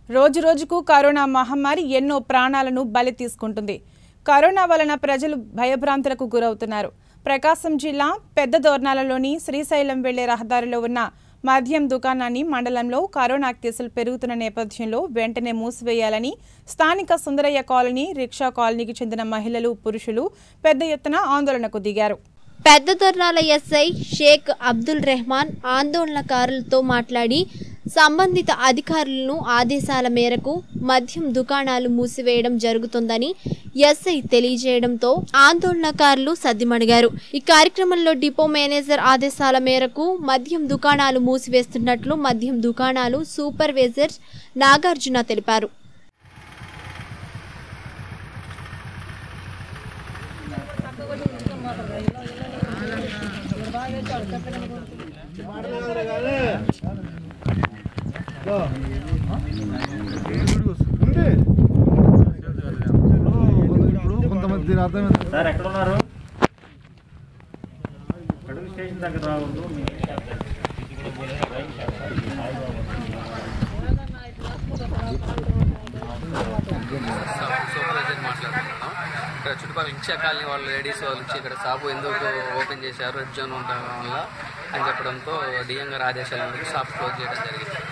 రోజు రోజుకు కరోనా మహమ్మారి ఎన్నో ప్రాణాలను బలి తీసుకుంటుంది కరోనా వలన ప్రజలు భయభ్రాంతులకు గురవుతున్నారు ప్రకాశం జిల్లా పెద్ద దోర్నాలలోని శ్రీశైలం వెళ్లే రహదారిలో ఉన్న మద్యం దుకాణాన్ని మండలంలో కరోనా కేసులు పెరుగుతున్న నేపథ్యంలో వెంటనే మూసివేయాలని స్థానిక సుందరయ్య కాలనీ రిక్షా కాలనీకి చెందిన మహిళలు పురుషులు పెద్ద ఎత్తున ఆందోళనకు దిగారు పెద్ద దొర్నాల ఎస్ఐ షేక్ అబ్దుల్ రెహమాన్ ఆందోళనకారులతో మాట్లాడి సంబంధిత అధికారులను ఆదేశాల మేరకు మద్యం దుకాణాలు మూసివేయడం జరుగుతుందని ఎస్ఐ తెలియజేయడంతో ఆందోళనకారులు సద్దిమడిగారు ఈ కార్యక్రమంలో డిపో మేనేజర్ ఆదేశాల మేరకు మద్యం దుకాణాలు మూసివేస్తున్నట్లు మద్యం దుకాణాలు సూపర్వైజర్ నాగార్జున తెలిపారు ఇప్పుడు కొంతమంది దీని అర్థమైంది సార్ ఎక్కడ ఉన్నారు అడుగు స్టేషన్ దగ్గర రావద్దు మీ సూపర్వైజర్ మాట్లాడుతున్నాం ఇక్కడ చుట్టుపక్కల ఇచ్చా కాలనీ వాళ్ళు లేడీస్ వాళ్ళు వచ్చి ఇక్కడ షాపు ఎందుకు ఓపెన్ చేశారు రెడ్ జోన్ ఉండడం వల్ల అని చెప్పడంతో డిఎం గారి ఆదేశాల మేరకు షాప్ క్లోజ్ చేయడం జరిగింది